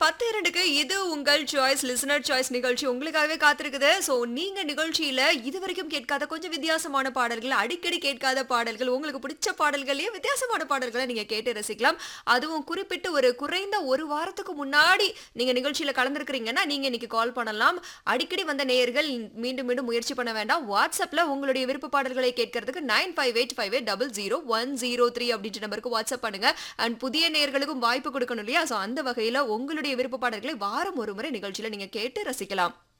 பத்து இரண்டுக்கு இது உங்கள் சாய்ஸ் லிசனர் சாய்ஸ் நிகழ்ச்சி உங்களுக்காகவே காத்திருக்குது ஸோ நீங்க நிகழ்ச்சியில இது வரைக்கும் கேட்காத கொஞ்சம் வித்தியாசமான பாடல்கள் அடிக்கடி கேட்காத பாடல்கள் உங்களுக்கு பிடிச்ச பாடல்களையே வித்தியாசமான பாடல்களை நீங்க கேட்டு ரசிக்கலாம் அதுவும் குறிப்பிட்டு ஒரு குறைந்த ஒரு வாரத்துக்கு முன்னாடி நீங்க நிகழ்ச்சியில கலந்துருக்கிறீங்கன்னா நீங்க இன்னைக்கு கால் பண்ணலாம் அடிக்கடி வந்த நேயர்கள் மீண்டும் மீண்டும் முயற்சி பண்ண வேண்டாம் வாட்ஸ்அப்ல உங்களுடைய விருப்ப பாடல்களை கேட்கறதுக்கு nine five eight five eight double zero one zero three அப்படின்ற நம்பருக்கு வாட்ஸ்அப் பண்ணுங்க அண்ட் புதிய நேயர்களுக்கும் வாய்ப்பு கொடுக்கணும் இல்லையா ஸோ அந்த வகையில உங்களுடைய விருப்ப பாடல்களை வாரம் ஒரு முறை நிகழ்ச்சியில நீங்க கேட்டு ரசிக்கலாம்